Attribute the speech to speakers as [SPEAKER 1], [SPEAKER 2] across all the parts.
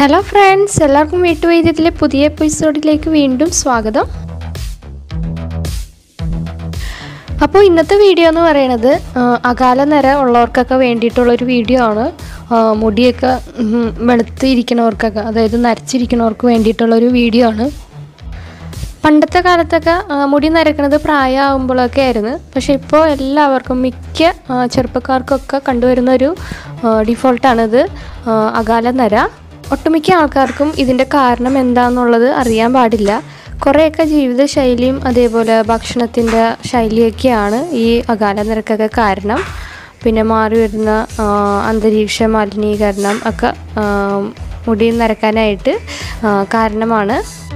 [SPEAKER 1] hello friends എല്ലാവർക്കും വീട്ടുവൈദ്യത്തിലെ പുതിയ എപ്പിസോഡിലേക്ക് വീണ്ടും സ്വാഗതം അപ്പോൾ ഇന്നത്തെ വീഡിയോ എന്ന് പറയുന്നത് ആ, അകാല നിര ഉള്ളവർക്കൊക്കെ വേണ്ടിയിട്ടുള്ളൊരു വീഡിയോ ആണ് ആ, മുടിയൊക്കെ ഉം, വെളുത്തിരിക്കണവർക്കൊക്കെ അതായത് നരച്ചിരിക്കണവർക്ക് വേണ്ടിയിട്ടുള്ളൊരു വീഡിയോ ആണ് പണ്ടത്തെ കാലത്തൊക്കെ ആ, മുടി നരക്കണത് പ്രായമാകുമ്പോഴൊക്കെ ആയിരുന്നു പക്ഷേ ഇപ്പോൾ എല്ലാവർക്കും മിക്ക ആ, ചെറുപ്പക്കാർക്കൊക്കെ കണ്ടുവരുന്ന ഒരു ഡിഫോൾട്ടാണിത് അകാല നര ഒട്ടുമിക്ക ആൾക്കാർക്കും ഇതിൻ്റെ കാരണം എന്താണെന്നുള്ളത് അറിയാൻ പാടില്ല കുറേയൊക്കെ ജീവിതശൈലിയും അതേപോലെ ഭക്ഷണത്തിൻ്റെ ശൈലിയൊക്കെയാണ് ഈ അകാല നിരക്കൊക്കെ കാരണം പിന്നെ മാറി വരുന്ന ആ, അന്തരീക്ഷ മലിനീകരണം ഒക്കെ ആ, മുടി നരക്കാനായിട്ട് ആ, കാരണമാണ്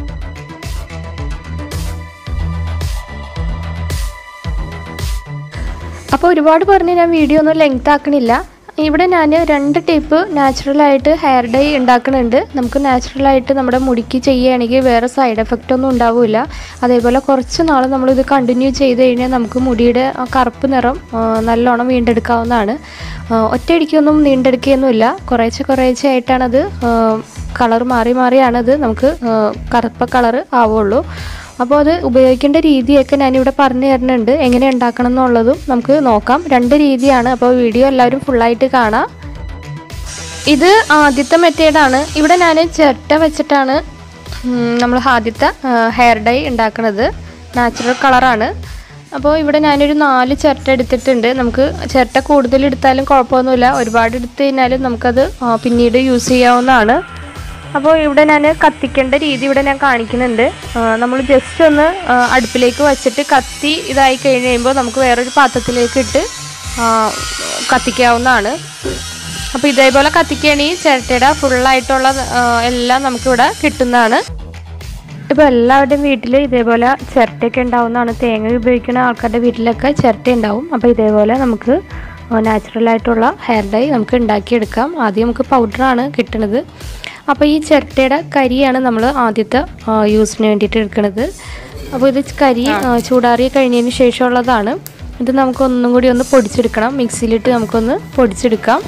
[SPEAKER 1] അപ്പോൾ ഒരുപാട് പറഞ്ഞ് ഞാൻ വീഡിയോ ഒന്നും ലെങ്ത് ആക്കണില്ല ഇവിടെ ഞാൻ രണ്ട് ടൈപ്പ് നാച്ചുറലായിട്ട് ഹെയർ ഡൈ ഉണ്ടാക്കുന്നുണ്ട് നമുക്ക് നാച്ചുറലായിട്ട് നമ്മുടെ മുടിക്ക് ചെയ്യുകയാണെങ്കിൽ വേറെ സൈഡ് എഫക്റ്റ് ഒന്നും ഉണ്ടാവില്ല അതേപോലെ കുറച്ച് നാൾ നമ്മളിത് കണ്ടിന്യൂ ചെയ്ത് കഴിഞ്ഞാൽ നമുക്ക് മുടിയുടെ ആ കറുപ്പ് നിറം ആ, നല്ലോണം വീണ്ടെടുക്കാവുന്നതാണ് ആ, ഒറ്റയടിക്കൊന്നും വീണ്ടെടുക്കുകയൊന്നുമില്ല കുറേശ്ശെ കുറേശ്ശെ ആയിട്ടാണത് കളർ മാറി മാറിയാണത് നമുക്ക് ആ, കറുപ്പ കളർ ആവുള്ളൂ അപ്പോൾ അത് ഉപയോഗിക്കേണ്ട രീതിയൊക്കെ ഞാനിവിടെ പറഞ്ഞു തരുന്നുണ്ട് എങ്ങനെ ഉണ്ടാക്കണം എന്നുള്ളതും നമുക്ക് നോക്കാം രണ്ട് രീതിയാണ് അപ്പോൾ വീഡിയോ എല്ലാവരും ഫുള്ളായിട്ട് കാണാം ഇത് ആദ്യത്തെ മെത്തേഡാണ് ഇവിടെ ഞാൻ ചിരട്ട വെച്ചിട്ടാണ് നമ്മൾ ആദ്യത്തെ ഹെയർ ഡൈ ഉണ്ടാക്കുന്നത് നാച്ചുറൽ കളറാണ് അപ്പോൾ ഇവിടെ ഞാനൊരു നാല് ചിരട്ട എടുത്തിട്ടുണ്ട് നമുക്ക് ചിരട്ട കൂടുതൽ എടുത്താലും കുഴപ്പമൊന്നുമില്ല ഒരുപാട് എടുത്തു കഴിഞ്ഞാലും നമുക്കത് ആ, പിന്നീട് യൂസ് ചെയ്യാവുന്നതാണ് അപ്പോൾ ഇവിടെ ഞാൻ കത്തിക്കേണ്ട രീതി ഇവിടെ ഞാൻ കാണിക്കുന്നുണ്ട് നമ്മൾ ജസ്റ്റ് ഒന്ന് ആ, അടുപ്പിലേക്ക് വെച്ചിട്ട് കത്തി ഇതായി കഴിഞ്ഞ് കഴിയുമ്പോൾ നമുക്ക് വേറൊരു പാത്രത്തിലേക്ക് ഇട്ട് ആ, കത്തിക്കാവുന്നതാണ് അപ്പോൾ ഇതേപോലെ കത്തിക്കുകയാണെങ്കിൽ ചിരട്ടയുടെ ഫുള്ളായിട്ടുള്ള ആ, എല്ലാം നമുക്കിവിടെ കിട്ടുന്നതാണ് ഇപ്പോൾ എല്ലാവരുടെയും വീട്ടിൽ ഇതേപോലെ ചിരട്ടയൊക്കെ ഉണ്ടാവുന്നതാണ് തേങ്ങ ഉപയോഗിക്കുന്ന ആൾക്കാരുടെ വീട്ടിലൊക്കെ ചിരട്ട ഉണ്ടാവും അപ്പോൾ ഇതേപോലെ നമുക്ക് നാച്ചുറലായിട്ടുള്ള ഹെയർ ഡൈ നമുക്ക് ഉണ്ടാക്കിയെടുക്കാം ആദ്യം നമുക്ക് പൗഡറാണ് കിട്ടുന്നത് അപ്പോൾ ഈ ചിരട്ടയുടെ കരിയാണ് നമ്മൾ ആദ്യത്തെ ആ, യൂസിന് വേണ്ടിയിട്ട് എടുക്കുന്നത് അപ്പോൾ ഇത് കരി ആ, ചൂടാറി കഴിഞ്ഞതിന് ശേഷമുള്ളതാണ് ഇത് നമുക്ക് ഒന്നും കൂടി ഒന്ന് പൊടിച്ചെടുക്കണം മിക്സിയിലിട്ട് നമുക്കൊന്ന് പൊടിച്ചെടുക്കാം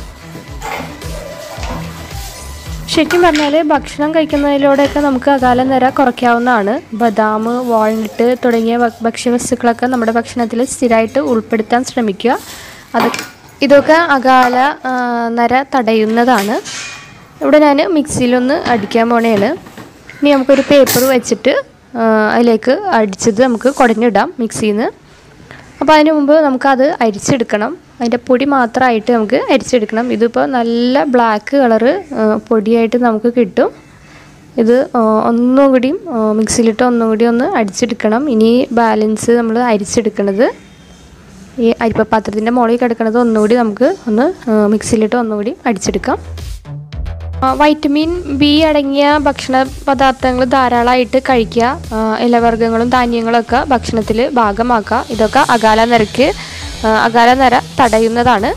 [SPEAKER 1] ശരിക്കും പറഞ്ഞാൽ ഭക്ഷണം കഴിക്കുന്നതിലൂടെയൊക്കെ നമുക്ക് അകാല നിര കുറയ്ക്കാവുന്നതാണ് ബദാം വാൾനട്ട് തുടങ്ങിയ ഭ- ഭക്ഷ്യവസ്തുക്കളൊക്കെ നമ്മുടെ ഭക്ഷണത്തിൽ സ്ഥിരമായിട്ട് ഉൾപ്പെടുത്താൻ ശ്രമിക്കുക അത് ഇതൊക്കെ അകാല ആ, നര തടയുന്നതാണ് ഇവിടെ ഞാൻ മിക്സിയിലൊന്ന് അടിക്കാൻ പോണേണ് ഇനി നമുക്കൊരു പേപ്പർ വെച്ചിട്ട് ആ, അതിലേക്ക് അടിച്ചത് നമുക്ക് കുടഞ്ഞിടാം മിക്സിയിൽ നിന്ന് അപ്പോൾ അതിന് മുമ്പ് നമുക്കത് അരിച്ചെടുക്കണം അതിൻ്റെ പൊടി മാത്രമായിട്ട് നമുക്ക് അരിച്ചെടുക്കണം ഇതിപ്പോൾ നല്ല ബ്ലാക്ക് കളറ് പൊടിയായിട്ട് നമുക്ക് കിട്ടും ഇത് ആ, ഒന്നും കൂടിയും ആ, മിക്സിയിലിട്ട് ഒന്നും കൂടി ഒന്ന് അടിച്ചെടുക്കണം ഇനി ബാലൻസ് നമ്മൾ അരിച്ചെടുക്കണത് ഈ അരിപ്പ പാത്രത്തിൻ്റെ മുകളിൽ കിടക്കുന്നത് ഒന്നുകൂടി നമുക്ക് ഒന്ന് ആ, മിക്സിയിലിട്ട് ഒന്നുകൂടി അടിച്ചെടുക്കാം ആ, വൈറ്റമിൻ ബി അടങ്ങിയ ഭക്ഷണ പദാർത്ഥങ്ങൾ ധാരാളമായിട്ട് കഴിക്കുക ആ, ഇലവർഗ്ഗങ്ങളും ധാന്യങ്ങളൊക്കെ ഭക്ഷണത്തിൽ ഭാഗമാക്കുക ഇതൊക്കെ അകാല നിരക്ക് ആ, അകാല നിര തടയുന്നതാണ്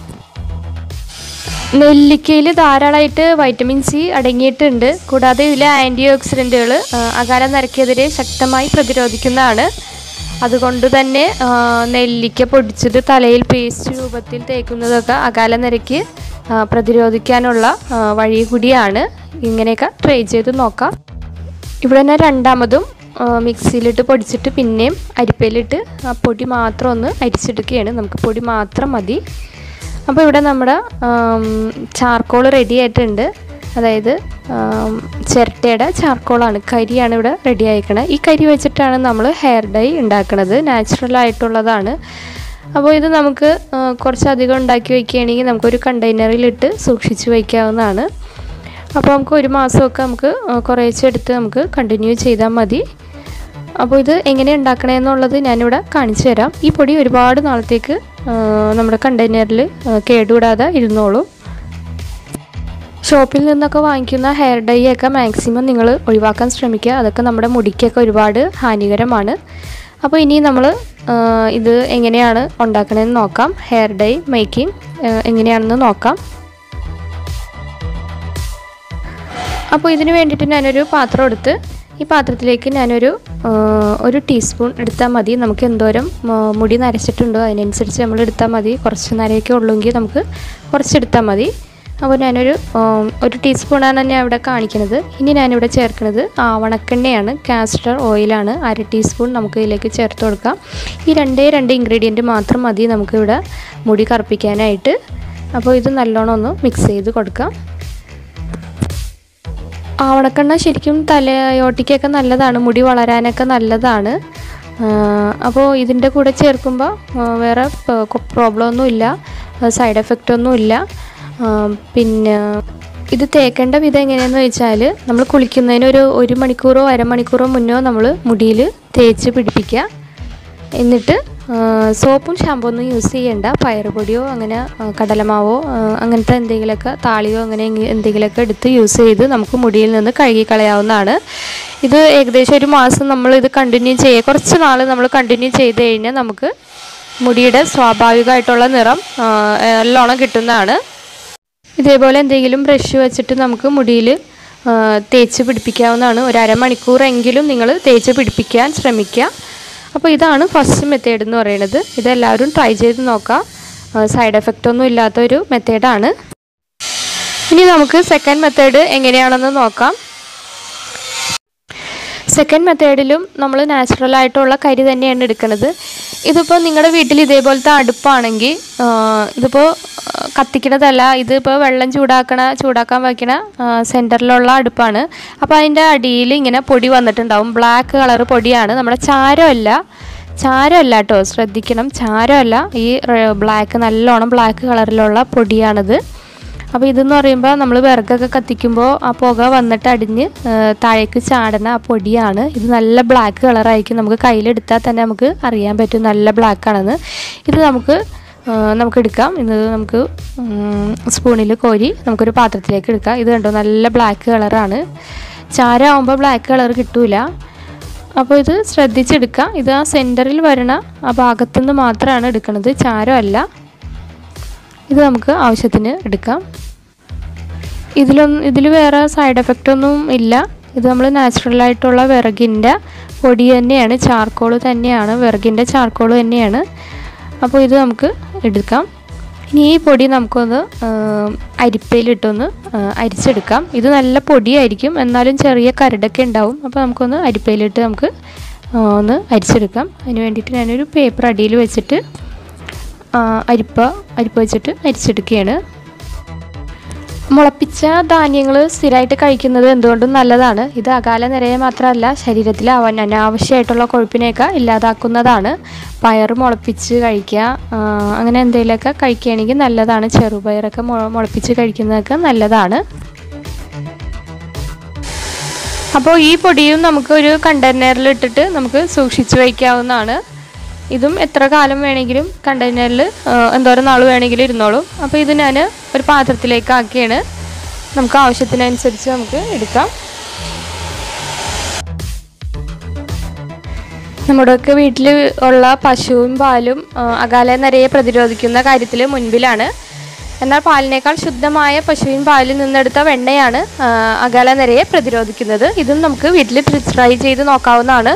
[SPEAKER 1] നെല്ലിക്കയിൽ ധാരാളമായിട്ട് വൈറ്റമിൻ സി അടങ്ങിയിട്ടുണ്ട് കൂടാതെ ഇതിലെ ആൻറ്റി ഓക്സിഡൻറ്റുകൾ അകാല നരക്കെതിരെ ശക്തമായി പ്രതിരോധിക്കുന്നതാണ് അതുകൊണ്ട് തന്നെ ആ, നെല്ലിക്ക പൊടിച്ചത് തലയിൽ പേസ്റ്റ് രൂപത്തിൽ തേക്കുന്നതൊക്കെ അകാല നിരക്ക് ആ, പ്രതിരോധിക്കാനുള്ള ആ, വഴി കൂടിയാണ് ഇങ്ങനെയൊക്കെ ട്രൈ ചെയ്ത് നോക്കാം ഇവിടെ ഞാൻ രണ്ടാമതും ആ, മിക്സിയിലിട്ട് പൊടിച്ചിട്ട് പിന്നെയും അരിപ്പയിലിട്ട് ആ പൊടി മാത്രം ഒന്ന് അരിച്ചെടുക്കുകയാണ് നമുക്ക് പൊടി മാത്രം മതി അപ്പോൾ ഇവിടെ നമ്മുടെ ചാർക്കോൾ റെഡി ആയിട്ടുണ്ട് അതായത് ആം, ചിരട്ടയുടെ ചാർക്കോളാണ് കരിയാണ് ഇവിടെ റെഡി ആയിക്കണത് ഈ കരി വെച്ചിട്ടാണ് നമ്മൾ ഹെയർ ഡൈ ഉണ്ടാക്കുന്നത് നാച്ചുറൽ ആയിട്ടുള്ളതാണ് അപ്പോൾ ഇത് നമുക്ക് ആ, കുറച്ചധികം ഉണ്ടാക്കി വയ്ക്കുകയാണെങ്കിൽ നമുക്കൊരു കണ്ടെയ്നറിലിട്ട് സൂക്ഷിച്ച് വയ്ക്കാവുന്നതാണ് അപ്പോൾ നമുക്ക് ഒരു മാസമൊക്കെ നമുക്ക് ആ, കുറേശ്ശെ എടുത്ത് നമുക്ക് കണ്ടിന്യൂ ചെയ്താൽ മതി അപ്പോൾ ഇത് എങ്ങനെ ഉണ്ടാക്കണമെന്നുള്ളത് ഞാനിവിടെ കാണിച്ചു തരാം ഈ പൊടി ഒരുപാട് നാളത്തേക്ക് ആ, നമ്മുടെ കണ്ടെയ്നറിൽ കേടുകൂടാതെ ഇരുന്നോളൂ ഷോപ്പിൽ നിന്നൊക്കെ വാങ്ങിക്കുന്ന ഹെയർ ഡൈ ഒക്കെ മാക്സിമം നിങ്ങൾ ഒഴിവാക്കാൻ ശ്രമിക്കുക അതൊക്കെ നമ്മുടെ മുടിക്കൊക്കെ ഒരുപാട് ഹാനികരമാണ് അപ്പോൾ ഇനി നമ്മൾ ഇത് എങ്ങനെയാണ് ഉണ്ടാക്കണമെന്ന് നോക്കാം ഹെയർ ഡൈ മേക്കിംഗ് എങ്ങനെയാണെന്ന് നോക്കാം അപ്പോൾ ഇതിന് വേണ്ടിയിട്ട് ഞാനൊരു പാത്രം എടുത്ത് ഈ പാത്രത്തിലേക്ക് ഞാനൊരു ആ, ഒരു ടീസ്പൂൺ എടുത്താൽ മതി നമുക്ക് എന്തോരം ആ, മുടി നരച്ചിട്ടുണ്ടോ അതിനനുസരിച്ച് നമ്മൾ എടുത്താൽ മതി കുറച്ച് നരയൊക്കെ ഉള്ളെങ്കിൽ നമുക്ക് കുറച്ചെടുത്താൽ മതി അപ്പോൾ ഞാനൊരു ഉം, ഒരു ടീസ്പൂണാണ് ഞാൻ ഇവിടെ കാണിക്കുന്നത് ഇനി ഞാനിവിടെ ചേർക്കുന്നത് ആവണക്കെണ്ണയാണ് കാസ്റ്റർ ഓയിലാണ് അര ടീസ്പൂൺ നമുക്ക് ഇതിലേക്ക് ചേർത്ത് കൊടുക്കാം ഈ രണ്ടേ രണ്ട് ഇൻഗ്രീഡിയൻറ്റ് മാത്രം മതി നമുക്കിവിടെ മുടി കറുപ്പിക്കാനായിട്ട് അപ്പോൾ ഇത് നല്ലോണം ഒന്ന് മിക്സ് ചെയ്ത് കൊടുക്കാം ആവണക്കെണ്ണ ശരിക്കും തലയോട്ടിക്കൊക്കെ നല്ലതാണ് മുടി വളരാനൊക്കെ നല്ലതാണ് അപ്പോൾ ഇതിൻ്റെ കൂടെ ചേർക്കുമ്പോൾ ആ, വേറെ പ്രോബ്ലം ഒന്നുമില്ല സൈഡ് എഫക്റ്റ് ഒന്നുമില്ല ആ, പിന്നെ ഇത് തേക്കേണ്ട വിധം എങ്ങനെയാണെന്ന് വെച്ചാൽ നമ്മൾ കുളിക്കുന്നതിന് ഒരു ഒരു മണിക്കൂറോ അരമണിക്കൂറോ മുന്നോ നമ്മൾ മുടിയിൽ തേച്ച് പിടിപ്പിക്കുക എന്നിട്ട് ആ, സോപ്പും ഷാമ്പൂ ഒന്നും യൂസ് ചെയ്യേണ്ട പയറുപൊടിയോ അങ്ങനെ ആ, കടലമാവോ ആ, അങ്ങനത്തെ എന്തെങ്കിലുമൊക്കെ താളിയോ അങ്ങനെ എങ്കി- എന്തെങ്കിലുമൊക്കെ എടുത്ത് യൂസ് ചെയ്ത് നമുക്ക് മുടിയിൽ നിന്ന് കഴുകി കളയാവുന്നതാണ് ഇത് ഏകദേശം ഒരു മാസം നമ്മൾ ഇത് കണ്ടിന്യൂ ചെയ്യുക കുറച്ച് നാൾ നമ്മൾ കണ്ടിന്യൂ ചെയ്ത് കഴിഞ്ഞാൽ നമുക്ക് മുടിയുടെ സ്വാഭാവികമായിട്ടുള്ള നിറം ആ, നല്ലോണം കിട്ടുന്നതാണ് ഇതേപോലെ എന്തെങ്കിലും ബ്രഷ് വെച്ചിട്ട് നമുക്ക് മുടിയിൽ തേച്ച് പിടിപ്പിക്കാവുന്നതാണ് ഒരു അരമണിക്കൂറെങ്കിലും നിങ്ങൾ തേച്ച് പിടിപ്പിക്കാൻ ശ്രമിക്കുക അപ്പോൾ ഇതാണ് ഫസ്റ്റ് മെത്തേഡ് എന്ന് പറയുന്നത് ഇതെല്ലാവരും ട്രൈ ചെയ്ത് നോക്കാം സൈഡ് എഫക്റ്റ് ഒന്നും ഇല്ലാത്ത ഒരു മെത്തേഡാണ് ഇനി നമുക്ക് സെക്കൻഡ് മെത്തേഡ് എങ്ങനെയാണെന്ന് നോക്കാം സെക്കൻഡ് മെത്തേഡിലും നമ്മൾ നാച്ചുറൽ ആയിട്ടുള്ള കരി തന്നെയാണ് എടുക്കുന്നത് ഇതിപ്പോൾ നിങ്ങളുടെ വീട്ടിൽ ഇതേപോലത്തെ അടുപ്പാണെങ്കിൽ ഇതിപ്പോൾ കത്തിക്കണതല്ല ഇതിപ്പോൾ വെള്ളം ചൂടാക്കണ ചൂടാക്കാൻ വയ്ക്കണ സെൻറ്ററിലുള്ള അടുപ്പാണ് അപ്പോൾ അതിൻ്റെ അടിയിൽ ഇങ്ങനെ പൊടി വന്നിട്ടുണ്ടാവും ബ്ലാക്ക് കളർ പൊടിയാണ് നമ്മുടെ ചാരമല്ല ചാരമല്ല കേട്ടോ ശ്രദ്ധിക്കണം ചാരമല്ല ഈ ബ്ലാക്ക് നല്ലോണം ബ്ലാക്ക് കളറിലുള്ള പൊടിയാണിത് അപ്പോൾ ഇതെന്ന് പറയുമ്പോൾ നമ്മൾ വിറകൊക്കെ കത്തിക്കുമ്പോൾ ആ പുക വന്നിട്ട് അടിഞ്ഞ് ആ, താഴേക്ക് ചാടുന്ന ആ പൊടിയാണ് ഇത് നല്ല ബ്ലാക്ക് കളറായിരിക്കും നമുക്ക് കയ്യിലെടുത്താൽ തന്നെ നമുക്ക് അറിയാൻ പറ്റും നല്ല ബ്ലാക്ക് ആണെന്ന് ഇത് നമുക്ക് ആ, നമുക്ക് എടുക്കാം ഇത് നമുക്ക് സ്പൂണിൽ കോരി നമുക്കൊരു പാത്രത്തിലേക്ക് എടുക്കാം ഇത് കണ്ടോ നല്ല ബ്ലാക്ക് കളറാണ് ചാരമാകുമ്പോൾ ബ്ലാക്ക് കളർ കിട്ടൂല അപ്പോൾ ഇത് ശ്രദ്ധിച്ചെടുക്കാം ഇത് ആ സെൻറ്ററിൽ വരണ ആ ഭാഗത്തുനിന്ന് മാത്രമാണ് എടുക്കുന്നത് ചാരമല്ല ഇത് നമുക്ക് ആവശ്യത്തിന് എടുക്കാം ഇതിലൊന്നും ഇതിൽ വേറെ സൈഡ് എഫക്റ്റ് ഒന്നും ഇല്ല ഇത് നമ്മൾ നാച്ചുറലായിട്ടുള്ള വിറകിൻ്റെ പൊടി തന്നെയാണ് ചാർക്കോൾ തന്നെയാണ് വിറകിൻ്റെ ചാർക്കോൾ തന്നെയാണ് അപ്പോൾ ഇത് നമുക്ക് എടുക്കാം ഇനി ഈ പൊടി നമുക്കൊന്ന് അരിപ്പയിലിട്ടൊന്ന് ആ, അരിച്ചെടുക്കാം ഇത് നല്ല പൊടിയായിരിക്കും എന്നാലും ചെറിയ കരടൊക്കെ ഉണ്ടാവും അപ്പോൾ നമുക്കൊന്ന് അരിപ്പയിലിട്ട് നമുക്ക് ആ, ഒന്ന് അരിച്ചെടുക്കാം അതിന് വേണ്ടിയിട്ട് ഞാനൊരു പേപ്പർ അടിയിൽ വെച്ചിട്ട് ആ, അരിപ്പ അരിപ്പ വെച്ചിട്ട് അരിച്ചെടുക്കുകയാണ് മുളപ്പിച്ച ധാന്യങ്ങൾ സ്ഥിരമായിട്ട് കഴിക്കുന്നത് എന്തുകൊണ്ടും നല്ലതാണ് ഇത് അകാല നിരയെ മാത്രമല്ല ശരീരത്തിൽ അവൻ അനാവശ്യമായിട്ടുള്ള കൊഴുപ്പിനെയൊക്കെ ഇല്ലാതാക്കുന്നതാണ് പയർ മുളപ്പിച്ച് കഴിക്കുക ആ, അങ്ങനെ എന്തെങ്കിലുമൊക്കെ കഴിക്കുകയാണെങ്കിൽ നല്ലതാണ് ചെറുപയറൊക്കെ മുള മുളപ്പിച്ച് കഴിക്കുന്നതൊക്കെ നല്ലതാണ് അപ്പോൾ ഈ പൊടിയും നമുക്ക് ഒരു കണ്ടെയ്നറിൽ ഇട്ടിട്ട് നമുക്ക് സൂക്ഷിച്ച് വയ്ക്കാവുന്നതാണ് ഇതും എത്ര കാലം വേണമെങ്കിലും കണ്ടെയ്നറിൽ എന്തോരം നാൾ വേണമെങ്കിലും ഇരുന്നോളും അപ്പോൾ ഇത് ഞാൻ ഒരു പാത്രത്തിലേക്ക് ആക്കിയാണ് നമുക്ക് ആവശ്യത്തിനനുസരിച്ച് നമുക്ക് എടുക്കാം നമ്മുടെയൊക്കെ വീട്ടിൽ ഉള്ള പശുവും പാലും ആ, അകാല നരയെ പ്രതിരോധിക്കുന്ന കാര്യത്തിൽ മുൻപിലാണ് എന്നാൽ പാലിനേക്കാൾ ശുദ്ധമായ പശുവിൻ പാലിൽ നിന്നെടുത്ത വെണ്ണയാണ് ആ, അകാല നരയെ പ്രതിരോധിക്കുന്നത് ഇതും നമുക്ക് വീട്ടിൽ ട്രൈ ചെയ്ത് നോക്കാവുന്നതാണ്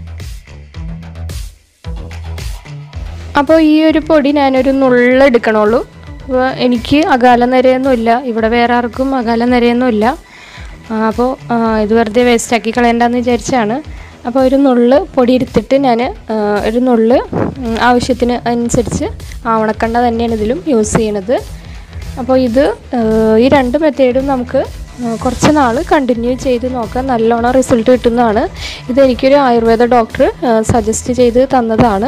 [SPEAKER 1] അപ്പോൾ ഈ ഒരു പൊടി ഞാനൊരു നുള്ള എടുക്കണുള്ളൂ അപ്പോൾ എനിക്ക് അകാല നിരയൊന്നുമില്ല ഇവിടെ വേറെ ആർക്കും അകാല നിരയൊന്നുമില്ല ആ, അപ്പോൾ ആ, ഇത് വെറുതെ വേസ്റ്റാക്കി കളയണ്ടെന്ന് വിചാരിച്ചാണ് അപ്പോൾ ഒരു നുള്ള് പൊടി എടുത്തിട്ട് ഞാൻ ഒരു നുള്ള് ഉം, ആവശ്യത്തിന് അനുസരിച്ച് ആവണക്കണ്ണ തന്നെയാണ് ഇതിലും യൂസ് ചെയ്യണത് അപ്പോൾ ഇത് ആ, ഈ രണ്ട് മെത്തേഡും നമുക്ക് ആ, കുറച്ച് നാൾ കണ്ടിന്യൂ ചെയ്ത് നോക്കാം നല്ലോണം റിസൾട്ട് കിട്ടുന്നതാണ് ഇത് എനിക്കൊരു ആയുർവേദ ഡോക്ടർ സജസ്റ്റ് ചെയ്ത് തന്നതാണ്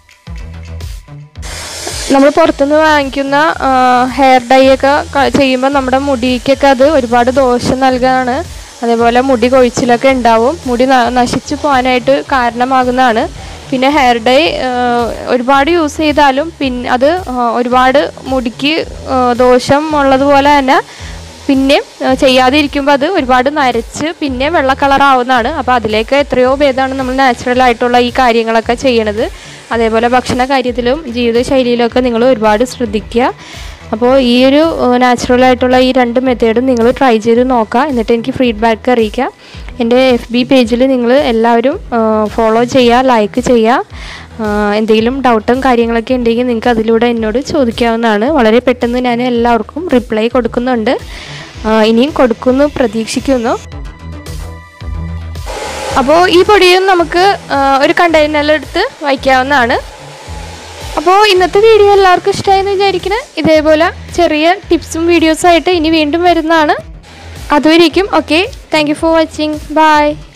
[SPEAKER 1] നമ്മൾ പുറത്തുനിന്ന് വാങ്ങിക്കുന്ന ഹെയർ ഡൈ ഒക്കെ ക- ചെയ്യുമ്പോൾ നമ്മുടെ മുടിക്കൊക്കെ അത് ഒരുപാട് ദോഷം നൽകാണ് അതേപോലെ മുടി കൊഴിച്ചിലൊക്കെ ഉണ്ടാവും മുടി ന- നശിച്ചു പോകാനായിട്ട് കാരണമാകുന്നതാണ് പിന്നെ ഹെയർ ഡൈ ഒരുപാട് യൂസ് ചെയ്താലും പിന്നെ അത് ആ, ഒരുപാട് മുടിക്ക് ആ, ദോഷം ഉള്ളതുപോലെ തന്നെ പിന്നെ ചെയ്യാതിരിക്കുമ്പോൾ അത് ഒരുപാട് നരച്ച് പിന്നെ വെള്ള കളറാവുന്നതാണ് അപ്പോൾ അതിലേക്ക് എത്രയോ ഭേദമാണ് നമ്മൾ നാച്ചുറൽ ആയിട്ടുള്ള ഈ കാര്യങ്ങളൊക്കെ ചെയ്യണത് അതേപോലെ ഭക്ഷണ കാര്യത്തിലും ജീവിതശൈലിയിലൊക്കെ നിങ്ങൾ ഒരുപാട് ശ്രദ്ധിക്കുക അപ്പോൾ ഈ ഒരു നാച്ചുറൽ ആയിട്ടുള്ള ഈ രണ്ട് മെത്തേഡും നിങ്ങൾ ട്രൈ ചെയ്ത് നോക്കുക എന്നിട്ട് എനിക്ക് ഫീഡ്ബാക്ക് അറിയിക്കുക എൻ്റെ എഫ് ബി പേജിൽ നിങ്ങൾ എല്ലാവരും ഫോളോ ചെയ്യുക ലൈക്ക് ചെയ്യുക ആ, എന്തെങ്കിലും ഡൗട്ടും കാര്യങ്ങളൊക്കെ ഉണ്ടെങ്കിൽ നിങ്ങൾക്ക് അതിലൂടെ എന്നോട് ചോദിക്കാവുന്നതാണ് വളരെ പെട്ടെന്ന് ഞാൻ എല്ലാവർക്കും റിപ്ലൈ കൊടുക്കുന്നുണ്ട് ആ, ഇനിയും കൊടുക്കുമെന്ന് പ്രതീക്ഷിക്കുന്നു അപ്പോൾ ഈ പൊടിയും നമുക്ക് ആ, ഒരു കണ്ടെയ്നറിലെടുത്ത് വയ്ക്കാവുന്നതാണ് അപ്പോൾ ഇന്നത്തെ വീഡിയോ എല്ലാവർക്കും ഇഷ്ടമായെന്ന് വിചാരിക്കുന്നത് ഇതേപോലെ ചെറിയ ടിപ്സും വീഡിയോസും ആയിട്ട് ഇനി വീണ്ടും വരുന്നതാണ് അതുവരേക്കും okay thank you for watching by